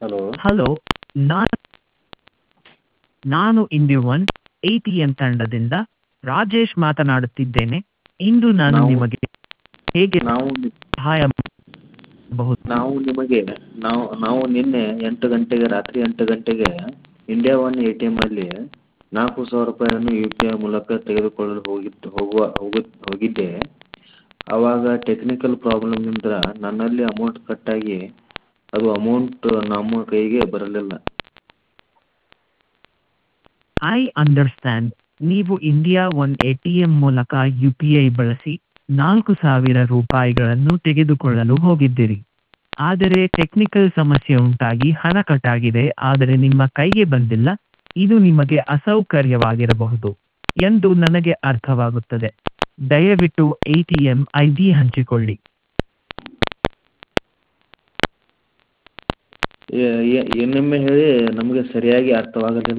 hello hello ನಾನು ನಾನು ಇಂದು ಒನ್ ಎ ಟಿ ಎಂ ತಂಡದಿಂದ ರಾಜೇಶ್ ಮಾತನಾಡುತ್ತಿದ್ದೇನೆ ಇಂದು ನಾನು ನಾವು- ನಿಮಗೆ ಹೇಗೆ ನಾವು ಸಹಾಯ ಮಾಡಬಹುದು ನಾವು ನಿಮಗೆ ನಾವು ನಾವು ನಿನ್ನೆ ಎಂಟು ಗಂಟೆಗೆ ರಾತ್ರಿ ಎಂಟು ಗಂಟೆಗೆ ಇಂಡಿಯಾ ಒನ್ ಎ ಟಿ ಎಮ್ಮಲ್ಲಿ ನಾಲ್ಕು ಸಾವಿರ ರೂಪಾಯಿಯನ್ನು ಯು ಪಿ ಐ ಮೂಲಕ ತೆಗೆದುಕೊಳ್ಳಲು ಹೋಗಿದ್ದು ಹೋಗುವ ಹೋಗಿ ಹೋಗಿದ್ದೆ ಆವಾಗ ಟೆಕ್ನಿಕಲ್ ಪ್ರಾಬ್ಲಮ್ನಿಂದ ನನ್ನಲ್ಲಿ ಅಮೌಂಟ್ ಕಟ್ಟಾಗಿ ಅದು ಅಮೌಂಟ್ ನಮ್ಮ ಕೈಗೆ ಬರಲಿಲ್ಲ ಐ ಅಂಡರ್ಸ್ಟ್ಯಾಂಡ್ ನೀವು India one A T M ಮೂಲಕ ಯು ಪಿ ಐ ಬಳಸಿ ನಾಲ್ಕು ಸಾವಿರ ರೂಪಾಯಿಗಳನ್ನು ತೆಗೆದುಕೊಳ್ಳಲು ಹೋಗಿದ್ದಿರಿ ಆದರೆ ಟೆಕ್ನಿಕಲ್ ಸಮಸ್ಯೆ ಉಂಟಾಗಿ ಹಣ ಕಟ್ಟಾಗಿದೆ ಆದರೆ ನಿಮ್ಮ ಕೈಗೆ ಬಂದಿಲ್ಲ ಇದು ನಿಮಗೆ ಅಸೌಕರ್ಯವಾಗಿರಬಹುದು ಎಂದು ನನಗೆ ಅರ್ಥವಾಗುತ್ತದೆ ದಯವಿಟ್ಟು A T M I D ಹಂಚಿಕೊಳ್ಳಿ ಏ- ಏ- ಇನ್ನೊಮ್ಮೆ ಹೇಳಿ ನಮಗೆ ಸರಿಯಾಗಿ ಅರ್ಥವಾಗಲಿಲ್ಲ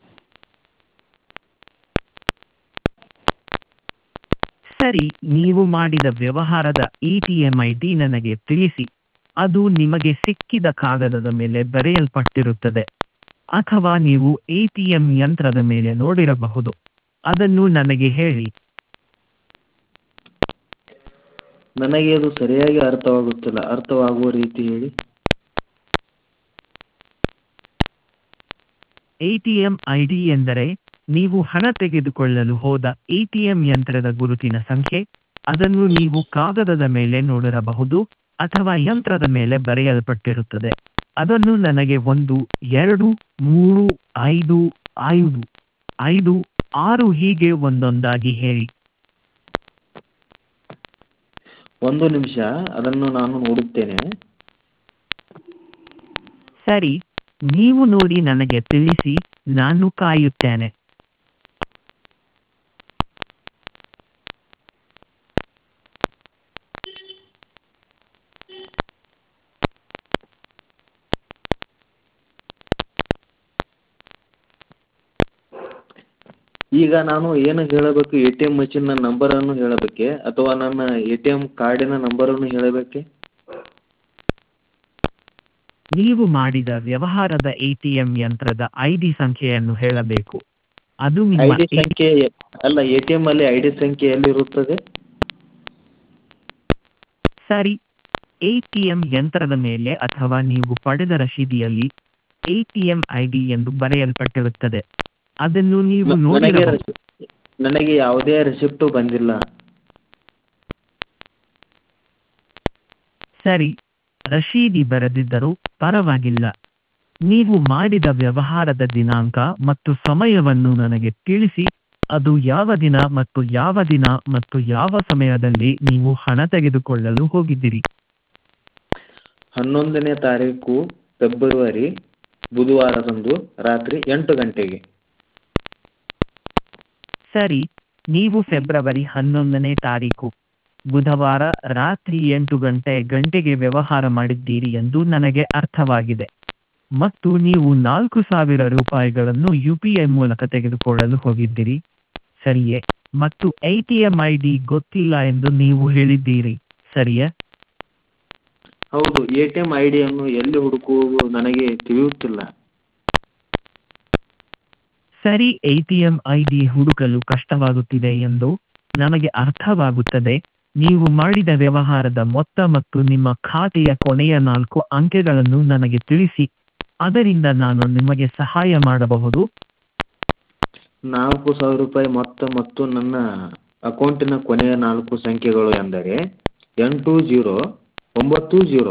ಸರಿ ನೀವು ಮಾಡಿದ ವ್ಯವಹಾರದ A T M I D ನನಗೆ ತಿಳಿಸಿ ಅದು ನಿಮಗೆ ಸಿಕ್ಕಿದ ಕಾಗದದ ಮೇಲೆ ಬರೆಯಲ್ಪಟ್ಟಿರುತ್ತದೆ ಅಥವಾ ನೀವು ಎ ಟಿ ಎಂ ಯಂತ್ರದ ಮೇಲೆ ನೋಡಿರಬಹುದು ಅದನ್ನು ನನಗೆ ಹೇಳಿ ನನಗೆ ಅದು ಸರಿಯಾಗಿ ಅರ್ಥವಾಗುತ್ತಿಲ್ಲ ಅರ್ಥವಾಗುವ ರೀತಿ ಹೇಳಿ A T M I D ಎಂದರೆ ನೀವು ಹಣ ತೆಗೆದುಕೊಳ್ಳಲು ಹೋದ ಎ ಟಿ ಎಂ ಯಂತ್ರದ ಗುರುತಿನ ಸಂಖ್ಯೆ ಅದನ್ನು ನೀವು ಕಾಗದದ ಮೇಲೆ ನೋಡಿರಬಹುದು ಅಥವಾ ಯಂತ್ರದ ಮೇಲೆ ಬರೆಯಲ್ಪಟ್ಟಿರುತ್ತದೆ ಅದನ್ನು ನನಗೆ ಒಂದು ಎರಡು ಮೂರು ಐದು ಐದು ಐದು ಆರು ಹೀಗೆ ಒಂದೊಂದಾಗಿ ಹೇಳಿ ಒಂದು ನಿಮಿಷ ಅದನ್ನು ನಾನು ನೋಡುತ್ತೇನೆ ಸರಿ ನೀವು ನೋಡಿ ನನಗೆ ತಿಳಿಸಿ ನಾನು ಕಾಯುತ್ತೇನೆ ಈಗ ನಾನು ಏನು ಹೇಳಬೇಕು ಎ ಟಿ ಎಮ್ ಮಷಿನ್ನ ನಂಬರನ್ನು ಹೇಳಬೇಕೆ ಅಥವಾ ನನ್ನ ಎ ಟಿ ಎಮ್ ಕಾರ್ಡಿನ ನಂಬರನ್ನು ಹೇಳಬೇಕೆ ನೀವು ಮಾಡಿದ ವ್ಯವಹಾರದ ಎ ಟಿ ಎಂ ಯಂತ್ರದ ಐ ಡಿ ಸಂಖ್ಯೆಯನ್ನು ಹೇಳಬೇಕು ಅದು ಐ ನಿಮ್ಮ ಡಿ ಎ- ಸಂಖ್ಯೆ ಅಲ್ಲ ಎ ಟಿ ಎಮ್ ಅಲ್ಲಿ ಐ ಡಿ ಸಂಖ್ಯೆ ಎಲ್ಲಿರುತ್ತದೆ ಸರಿ ಎ ಟಿ ಎಂ ಯಂತ್ರದ ಮೇಲೆ ಅಥವಾ ನೀವು ಪಡೆದ ರಶೀದಿಯಲ್ಲಿ A T M I D ಎಂದು ಬರೆಯಲ್ಪಟ್ಟಿರುತ್ತದೆ ಅದನ್ನು ನೀವು ನ- ನನಗೆ ನೋಡಿರಬಹುದು ರಸಿ- ನನಗೆ ಯಾವುದೇ ರೆಸಿಪ್ಟು ಬಂದಿಲ್ಲ ಸರಿ ರಶೀದಿ ಬರೆದಿದ್ದರೂ ಪರವಾಗಿಲ್ಲ ನೀವು ಮಾಡಿದ ವ್ಯವಹಾರದ ದಿನಾಂಕ ಮತ್ತು ಸಮಯವನ್ನು ನನಗೆ ತಿಳಿಸಿ ಅದು ಯಾವ ದಿನ ಮತ್ತು ಯಾವ ದಿನ ಮತ್ತು ಯಾವ ಸಮಯದಲ್ಲಿ ನೀವು ಹಣ ತೆಗೆದುಕೊಳ್ಳಲು ಹೋಗಿದ್ದೀರಿ ಹನ್ನೊಂದನೇ ತಾರೀಕು ಫೆಬ್ರವರಿ ಬುಧವಾರದಂದು ರಾತ್ರಿ ಎಂಟು ಗಂಟೆಗೆ ಸರಿ ನೀವು ಫೆಬ್ರವರಿ ಹನ್ನೊಂದನೇ ತಾರೀಕು ಬುಧವಾರ ರಾತ್ರಿ ಎಂಟು ಗಂಟೆ ಗಂಟೆಗೆ ವ್ಯವಹಾರ ಮಾಡಿದ್ದೀರಿ ಎಂದು ನನಗೆ ಅರ್ಥವಾಗಿದೆ ಮತ್ತು ನೀವು ನಾಲ್ಕು ಸಾವಿರ ರೂಪಾಯಿಗಳನ್ನು ಯು ಪಿ ಐ ಮೂಲಕ ತೆಗೆದುಕೊಳ್ಳಲು ಹೋಗಿದ್ದೀರಿ ಸರಿಯೇ ಮತ್ತು A T M I D ಗೊತ್ತಿಲ್ಲ ಎಂದು ನೀವು ಹೇಳಿದ್ದೀರಿ ಸರಿಯೇ ಹೌದು ಎ ಟಿ ಎಮ್ ಐ ಡಿಯನ್ನು ಎಲ್ಲಿ ಹುಡುಕುವುದು ನನಗೆ ತಿಳಿಯುತ್ತಿಲ್ಲ ಸರಿ A T M I D ಹುಡುಕಲು ಕಷ್ಟವಾಗುತ್ತಿದೆ ಎಂದು ನಮಗೆ ಅರ್ಥವಾಗುತ್ತದೆ ನೀವು ಮಾಡಿದ ವ್ಯವಹಾರದ ಮೊತ್ತ ಮತ್ತು ನಿಮ್ಮ ಖಾತೆಯ ಕೊನೆಯ ನಾಲ್ಕು ಅಂಕೆಗಳನ್ನು ನನಗೆ ತಿಳಿಸಿ ಅದರಿಂದ ನಾನು ನಿಮಗೆ ಸಹಾಯ ಮಾಡಬಹುದು ನಾಲ್ಕು ಸಾವಿರ ರೂಪಾಯಿ ಮೊತ್ತ ಮತ್ತು ನನ್ನ ಅಕೌಂಟಿನ ಕೊನೆಯ ನಾಲ್ಕು ಸಂಖ್ಯೆಗಳು ಎಂದರೆ ಎಂಟು ಜೀರೋ ಒಂಬತ್ತು ಜೀರೋ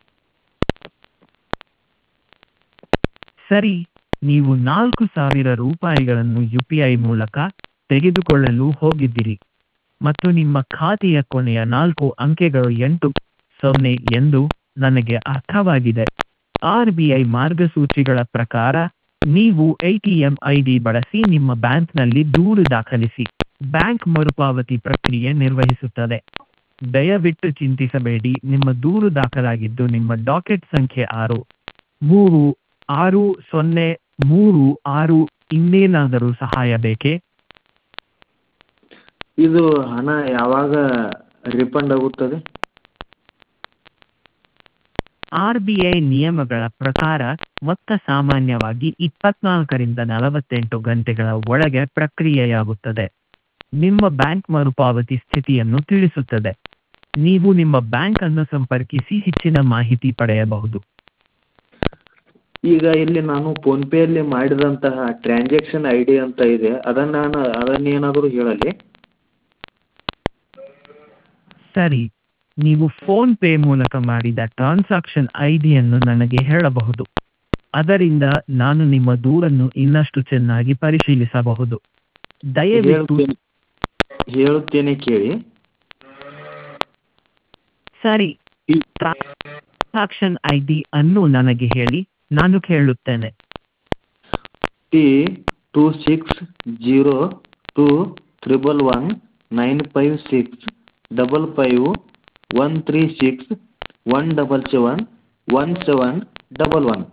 ಸರಿ ನೀವು ನಾಲ್ಕು ಸಾವಿರ ರೂಪಾಯಿಗಳನ್ನು ಯು ಪಿ ಐ ಮೂಲಕ ತೆಗೆದುಕೊಳ್ಳಲು ಹೋಗಿದ್ದೀರಿ ಮತ್ತು ನಿಮ್ಮ ಖಾತೆಯ ಕೊನೆಯ ನಾಲ್ಕು ಅಂಕೆಗಳು ಎಂಟು ಸೊನ್ನೆ ಎಂದು ನನಗೆ ಅರ್ಥವಾಗಿದೆ ಆರ್ ಬಿ ಐ ಮಾರ್ಗಸೂಚಿಗಳ ಪ್ರಕಾರ ನೀವು A T M I D ಬಳಸಿ ನಿಮ್ಮ ಬ್ಯಾಂಕ್ನಲ್ಲಿ ದೂರು ದಾಖಲಿಸಿ ಬ್ಯಾಂಕ್ ಮರುಪಾವತಿ ಪ್ರಕ್ರಿಯೆ ನಿರ್ವಹಿಸುತ್ತದೆ ದಯವಿಟ್ಟು ಚಿಂತಿಸಬೇಡಿ ನಿಮ್ಮ ದೂರು ದಾಖಲಾಗಿದ್ದು ನಿಮ್ಮ ಡಾಕೆಟ್ ಸಂಖ್ಯೆ ಆರು ಮೂರು ಆರು ಸೊನ್ನೆ ಮೂರು ಆರು ಇನ್ನೇನಾದರೂ ಸಹಾಯ ಬೇಕೇ ಇದು ಹಣ ಯಾವಾಗ ರಿಫಂಡ್ ಆಗುತ್ತದೆ ಆರ್ ಬಿ ಐ ನಿಯಮಗಳ ಪ್ರಕಾರ ಮೊತ್ತ ಸಾಮಾನ್ಯವಾಗಿ ಇಪ್ಪತ್ನಾಲ್ಕರಿಂದ ನಲವತ್ತೆಂಟು ಗಂಟೆಗಳ ಒಳಗೆ ಪ್ರಕ್ರಿಯೆಯಾಗುತ್ತದೆ ನಿಮ್ಮ ಬ್ಯಾಂಕ್ ಮರುಪಾವತಿ ಸ್ಥಿತಿಯನ್ನು ತಿಳಿಸುತ್ತದೆ ನೀವು ನಿಮ್ಮ ಬ್ಯಾಂಕ್ ಅನ್ನು ಸಂಪರ್ಕಿಸಿ ಹೆಚ್ಚಿನ ಮಾಹಿತಿ ಪಡೆಯಬಹುದು ಈಗ ಇಲ್ಲಿ ನಾನು ಫೋನ್ಪೇಯಲ್ಲಿ ಮಾಡಿದಂತಹ ಟ್ರಾನ್ಸಾಕ್ಷನ್ ಐ ಡಿ ಅಂತ ಇದೆ ಅದನ್ನು ನಾನು ಅದನ್ನೇನಾದರೂ ಹೇಳಲಿ ಸರಿ ನೀವು ಫೋನ್ ಪೇ ಮೂಲಕ ಮಾಡಿದ ಟ್ರಾನ್ಸಾಕ್ಷನ್ ಐ ಡಿಯನ್ನು ನನಗೆ ಹೇಳಬಹುದು ಅದರಿಂದ ನಾನು ನಿಮ್ಮ ದೂರನ್ನು ಇನ್ನಷ್ಟು ಚೆನ್ನಾಗಿ ಪರಿಶೀಲಿಸಬಹುದು ದಯವಿಟ್ಟು ಹೇಳುತ್ತೇನೆ ಹೇಳುತ್ತೇನೆ ಕೇಳಿ ಸರಿ ಈ ಟ್ರಾನ್ಸಾಕ್ಷನ್ ಐ ಡಿ ಅನ್ನು ನನಗೆ ಹೇಳಿ ನಾನು ಕೇಳುತ್ತೇನೆ T two six zero two triple one nine five six double five one three six one double seven one seven double one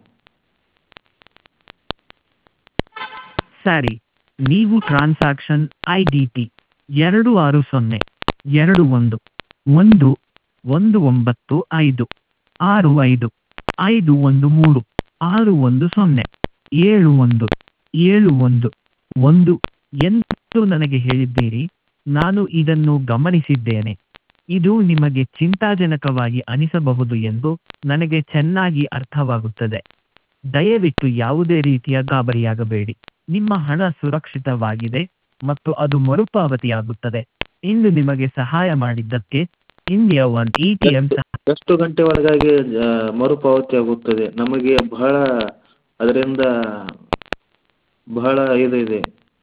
ಸರಿ ನೀವು ಟ್ರಾನ್ಸಾಕ್ಷನ್ ಐ ಡಿ ಟಿ ಎರಡು ಆರು ಸೊನ್ನೆ ಎರಡು ಒಂದು ಒಂದು ಒಂದು ಒಂಬತ್ತು ಐದು ಆರು ಐದು ಐದು ಒಂದು ಮೂರು ಆರು ಒಂದು ಸೊನ್ನೆ ಏಳು ಒಂದು ಏಳು ಒಂದು ಒಂದು ಎಂದು ನನಗೆ ಹೇಳಿದ್ದೀರಿ ನಾನು ಇದನ್ನು ಗಮನಿಸಿದ್ದೇನೆ ಇದು ನಿಮಗೆ ಚಿಂತಾಜನಕವಾಗಿ ಅನಿಸಬಹುದು ಎಂದು ನನಗೆ ಚೆನ್ನಾಗಿ ಅರ್ಥವಾಗುತ್ತದೆ ದಯವಿಟ್ಟು ಯಾವುದೇ ರೀತಿಯ ಗಾಬರಿಯಾಗಬೇಡಿ ನಿಮ್ಮ ಹಣ ಸುರಕ್ಷಿತವಾಗಿದೆ ಮತ್ತು ಅದು ಮರುಪಾವತಿಯಾಗುತ್ತದೆ ಇಂದು ನಿಮಗೆ ಸಹಾಯ ಮಾಡಿದ್ದಕ್ಕೆ India one A T M ಎಷ್ಟು ಗಂಟೆ ಒಳಗಾಗಿ ಆ, ಮರುಪಾವತಿ ಆಗುತ್ತದೆ ನಮಗೆ ಬಹಳ ಅದರಿಂದ ಬಹಳ ಇದು ಇದೆ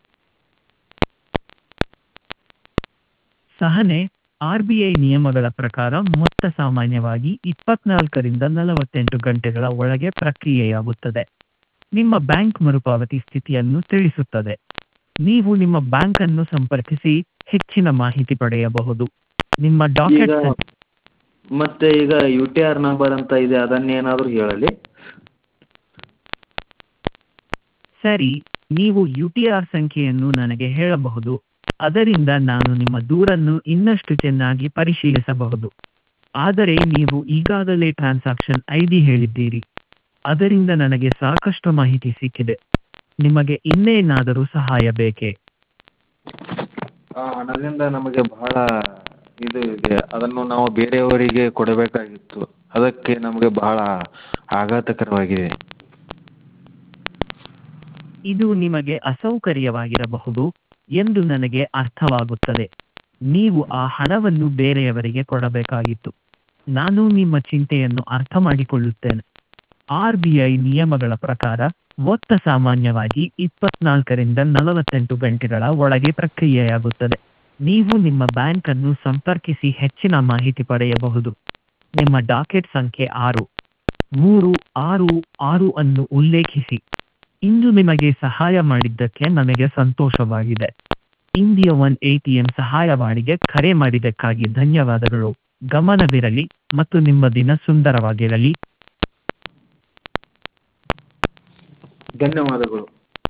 ಸಹನೆ ಆರ್ ಬಿ ಐ ನಿಯಮಗಳ ಪ್ರಕಾರ ಮೊತ್ತ ಸಾಮಾನ್ಯವಾಗಿ ಇಪ್ಪತ್ನಾಲ್ಕರಿಂದ ನಲವತ್ತೆಂಟು ಗಂಟೆಗಳ ಒಳಗೆ ಪ್ರಕ್ರಿಯೆಯಾಗುತ್ತದೆ ನಿಮ್ಮ ಬ್ಯಾಂಕ್ ಮರುಪಾವತಿ ಸ್ಥಿತಿಯನ್ನು ತಿಳಿಸುತ್ತದೆ ನೀವು ನಿಮ್ಮ ಬ್ಯಾಂಕ್ ಅನ್ನು ಸಂಪರ್ಕಿಸಿ ಹೆಚ್ಚಿನ ಮಾಹಿತಿ ಪಡೆಯಬಹುದು ನಿಮ್ಮ ಡಾಕೆಟ್ ಈಗ ಮತ್ತೆ ಈಗ ಯು ಟಿ ಆರ್ ನಂಬರ್ ಅಂತ ಇದೆ ಅದನ್ನೇನಾದರೂ ಹೇಳಲಿ ಸರಿ ನೀವು ಯು ಟಿ ಆರ್ ಸಂಖ್ಯೆಯನ್ನು ನನಗೆ ಹೇಳಬಹುದು ಅದರಿಂದ ನಾನು ನಿಮ್ಮ ದೂರನ್ನು ಇನ್ನಷ್ಟು ಚೆನ್ನಾಗಿ ಪರಿಶೀಲಿಸಬಹುದು ಆದರೆ ನೀವು ಈಗಾಗಲೇ ಟ್ರಾನ್ಸಾಕ್ಷನ್ ಐ ಡಿ ಹೇಳಿದ್ದೀರಿ ಅದರಿಂದ ನನಗೆ ಸಾಕಷ್ಟು ಮಾಹಿತಿ ಸಿಕ್ಕಿದೆ ನಿಮಗೆ ಇನ್ನೇನಾದರೂ ಸಹಾಯ ಬೇಕೇ ಆ ಹಣದಿಂದ ನಮಗೆ ಬಹಳ ಇದು ಇದೆ ಅದನ್ನು ನಾವು ಬೇರೆಯವರಿಗೆ ಕೊಡಬೇಕಾಗಿತ್ತು ಅದಕ್ಕೆ ನಮಗೆ ಬಹಳ ಆಘಾತಕರವಾಗಿದೆ ಇದು ನಿಮಗೆ ಅಸೌಕರ್ಯವಾಗಿರಬಹುದು ಎಂದು ನನಗೆ ಅರ್ಥವಾಗುತ್ತದೆ ನೀವು ಆ ಹಣವನ್ನು ಬೇರೆಯವರಿಗೆ ಕೊಡಬೇಕಾಗಿತ್ತು ನಾನು ನಿಮ್ಮ ಚಿಂತೆಯನ್ನು ಅರ್ಥ ಮಾಡಿಕೊಳ್ಳುತ್ತೇನೆ ಆರ್ ಬಿ ಐ ನಿಯಮಗಳ ಪ್ರಕಾರ ಮೊತ್ತ ಸಾಮಾನ್ಯವಾಗಿ ಇಪ್ಪತ್ನಾಲ್ಕರಿಂದ ನಲವತ್ತೆಂಟು ಗಂಟೆಗಳ ಒಳಗೆ ಪ್ರಕ್ರಿಯೆಯಾಗುತ್ತದೆ ನೀವು ನಿಮ್ಮ ಬ್ಯಾಂಕ್ ಅನ್ನು ಸಂಪರ್ಕಿಸಿ ಹೆಚ್ಚಿನ ಮಾಹಿತಿ ಪಡೆಯಬಹುದು ನಿಮ್ಮ ಡಾಕೆಟ್ ಸಂಖ್ಯೆ ಆರು ಮೂರು ಆರು ಆರು ಅನ್ನು ಉಲ್ಲೇಖಿಸಿ ಇಂದು ನಿಮಗೆ ಸಹಾಯ ಮಾಡಿದ್ದಕ್ಕೆ ನನಗೆ ಸಂತೋಷವಾಗಿದೆ ಇಂಡಿಯಾ ಒನ್ ಎಟಿಎಂ ಸಹಾಯವಾಣಿಗೆ ಕರೆ ಮಾಡಿದ್ದಕ್ಕಾಗಿ ಧನ್ಯವಾದಗಳು ಗಮನವಿರಲಿ ಮತ್ತು ನಿಮ್ಮ ದಿನ ಸುಂದರವಾಗಿರಲಿ ಧನ್ಯವಾದಗಳು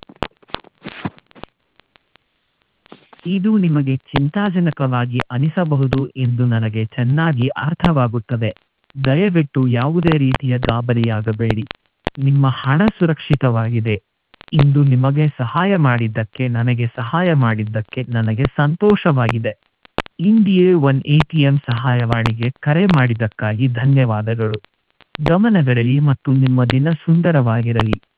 ಇದು ನಿಮಗೆ ಚಿಂತಾಜನಕವಾಗಿ ಅನಿಸಬಹುದು ಎಂದು ನನಗೆ ಚೆನ್ನಾಗಿ ಅರ್ಥವಾಗುತ್ತದೆ ದಯವಿಟ್ಟು ಯಾವುದೇ ರೀತಿಯ ಗಾಬರಿಯಾಗಬೇಡಿ ನಿಮ್ಮ ಹಣ ಸುರಕ್ಷಿತವಾಗಿದೆ ಇಂದು ನಿಮಗೆ ಸಹಾಯ ಮಾಡಿದ್ದಕ್ಕೆ ನನಗೆ ಸಹಾಯ ಮಾಡಿದ್ದಕ್ಕೆ ನನಗೆ ಸಂತೋಷವಾಗಿದೆ ಇಂಡಿಯಾ ಒನ್ ಎಟಿಎಂ ಸಹಾಯವಾಣಿಗೆ ಕರೆ ಮಾಡಿದ್ದಕ್ಕಾಗಿ ಧನ್ಯವಾದಗಳು ಗಮನವಿರಲಿ ಮತ್ತು ನಿಮ್ಮ ದಿನ ಸುಂದರವಾಗಿರಲಿ